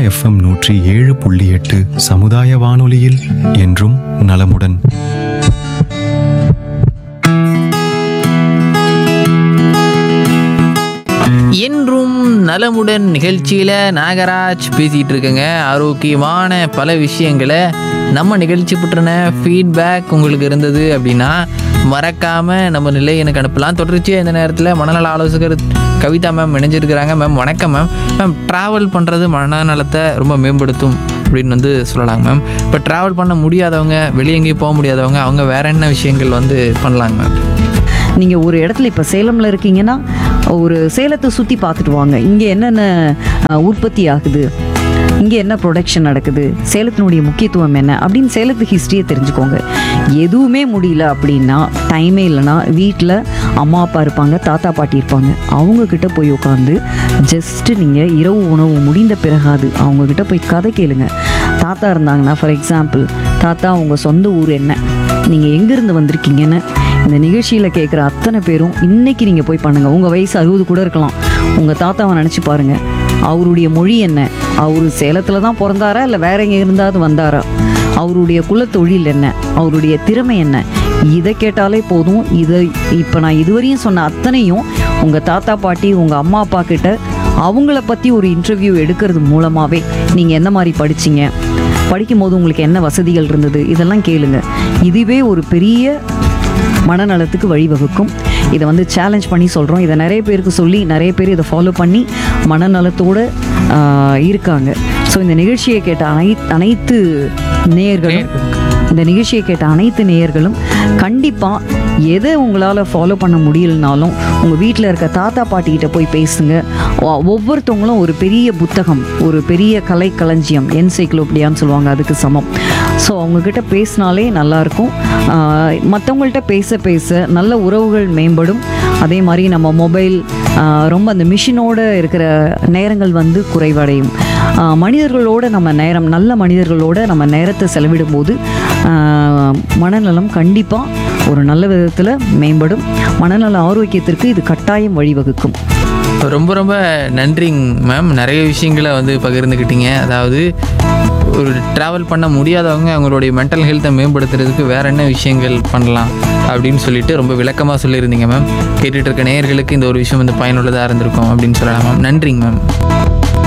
FM நூற்றி ஏழு புள்ளி எட்டு சமுதாய வானொலியில் என்றும் நலமுடன் என்றும் நலமுடன் நிகழ்ச்சியில் நாகராஜ் பேசிகிட்டு இருக்கேங்க ஆரோக்கியமான பல விஷயங்களை நம்ம நிகழ்ச்சி பற்றின ஃபீட்பேக் உங்களுக்கு இருந்தது அப்படின்னா மறக்காமல் நம்ம நிலை எனக்கு அனுப்பலாம் தொடர்ச்சியாக இந்த நேரத்தில் மனநல ஆலோசகர் கவிதா மேம் இணைஞ்சிருக்கிறாங்க மேம் வணக்கம் மேம் மேம் ட்ராவல் பண்ணுறது மனநலத்தை ரொம்ப மேம்படுத்தும் அப்படின்னு வந்து சொல்லலாங்க மேம் இப்போ ட்ராவல் பண்ண முடியாதவங்க வெளியே எங்கேயும் போக முடியாதவங்க அவங்க வேற என்ன விஷயங்கள் வந்து பண்ணலாங்க மேம் நீங்கள் ஒரு இடத்துல இப்போ சேலமில் இருக்கீங்கன்னா ஒரு சேலத்தை சுற்றி பார்த்துட்டு வாங்க இங்கே என்னென்ன அஹ், உற்பத்தி ஆகுது இங்கே என்ன ப்ரொடக்ஷன் நடக்குது சேலத்தினுடைய முக்கியத்துவம் என்ன அப்படின்னு சேலத்து ஹிஸ்ட்ரியை தெரிஞ்சுக்கோங்க எதுவுமே முடியல அப்படின்னா டைமே இல்லைன்னா வீட்டில் அம்மா அப்பா இருப்பாங்க தாத்தா பாட்டி இருப்பாங்க அவங்கக்கிட்ட போய் உட்காந்து ஜஸ்ட்டு நீங்கள் இரவு உணவு முடிந்த பிறகாது அவங்கக்கிட்ட போய் கதை கேளுங்க தாத்தா இருந்தாங்கன்னா ஃபார் எக்ஸாம்பிள் தாத்தா உங்கள் சொந்த ஊர் என்ன நீங்கள் எங்கேருந்து வந்திருக்கீங்கன்னு இந்த நிகழ்ச்சியில் கேட்குற அத்தனை பேரும் இன்னைக்கு நீங்கள் போய் பண்ணுங்கள் உங்கள் வயசு அறுபது கூட இருக்கலாம் உங்கள் தாத்தாவை நினச்சி பாருங்கள் அவருடைய மொழி என்ன அவர் சேலத்தில் தான் பிறந்தாரா இல்லை வேற எங்கே இருந்தாவது வந்தாரா அவருடைய குலத்தொழில் என்ன அவருடைய திறமை என்ன இதை கேட்டாலே போதும் இதை இப்போ நான் இதுவரையும் சொன்ன அத்தனையும் உங்கள் தாத்தா பாட்டி உங்கள் அம்மா அப்பா கிட்ட அவங்கள பற்றி ஒரு இன்டர்வியூ எடுக்கிறது மூலமாகவே நீங்கள் எந்த மாதிரி படிச்சீங்க படிக்கும்போது உங்களுக்கு என்ன வசதிகள் இருந்தது இதெல்லாம் கேளுங்க இதுவே ஒரு பெரிய மனநலத்துக்கு வழிவகுக்கும் இதை வந்து சேலஞ்ச் பண்ணி சொல்கிறோம் இதை நிறைய பேருக்கு சொல்லி நிறைய பேர் இதை ஃபாலோ பண்ணி மனநலத்தோடு இருக்காங்க ஸோ இந்த நிகழ்ச்சியை கேட்ட அனை அனைத்து நேயர்களும் இந்த நிகழ்ச்சியை கேட்ட அனைத்து நேயர்களும் கண்டிப்பாக எதை உங்களால் ஃபாலோ பண்ண முடியலனாலும் உங்கள் வீட்டில் இருக்க தாத்தா பாட்டிகிட்ட போய் பேசுங்க ஒ- ஒவ்வொருத்தவங்களும் ஒரு பெரிய புத்தகம் ஒரு பெரிய கலை களஞ்சியம் என்சைக்ளோபீடியான்னு சொல்லுவாங்க அதுக்கு சமம் ஸோ அவங்கக்கிட்ட பேசினாலே நல்லாயிருக்கும் மற்றவங்கள்ட்ட பேச பேச நல்ல உறவுகள் மேம்படும் அதே மாதிரி நம்ம மொபைல் ஆஹ், ரொம்ப அந்த மிஷினோட இருக்கிற நேரங்கள் வந்து குறைவடையும் ஆஹ், மனிதர்களோட நம்ம நேரம் நல்ல மனிதர்களோட நம்ம நேரத்தை செலவிடும்போது ஆஹ், மனநலம் கண்டிப்பாக ஒரு நல்ல விதத்தில் மேம்படும் மனநல ஆரோக்கியத்திற்கு இது கட்டாயம் வழிவகுக்கும் ரொம்ப ரொம்ப நன்றிங்க மேம் நிறைய விஷயங்களை வந்து பகிர்ந்துக்கிட்டீங்க அதாவது ஒரு ட்ராவல் பண்ண முடியாதவங்க அவங்களுடைய மென்டல் ஹெல்த்தை மேம்படுத்துறதுக்கு வேற என்ன விஷயங்கள் பண்ணலாம் அப்படின்னு சொல்லிட்டு ரொம்ப விளக்கமாக சொல்லியிருந்தீங்க மேம் கேட்டுட்டு இருக்க நேயர்களுக்கு இந்த ஒரு விஷயம் வந்து பயனுள்ளதாக இருந்திருக்கும் அப்படின்னு சொல்லலாம் மேம் நன்றிங்க மேம்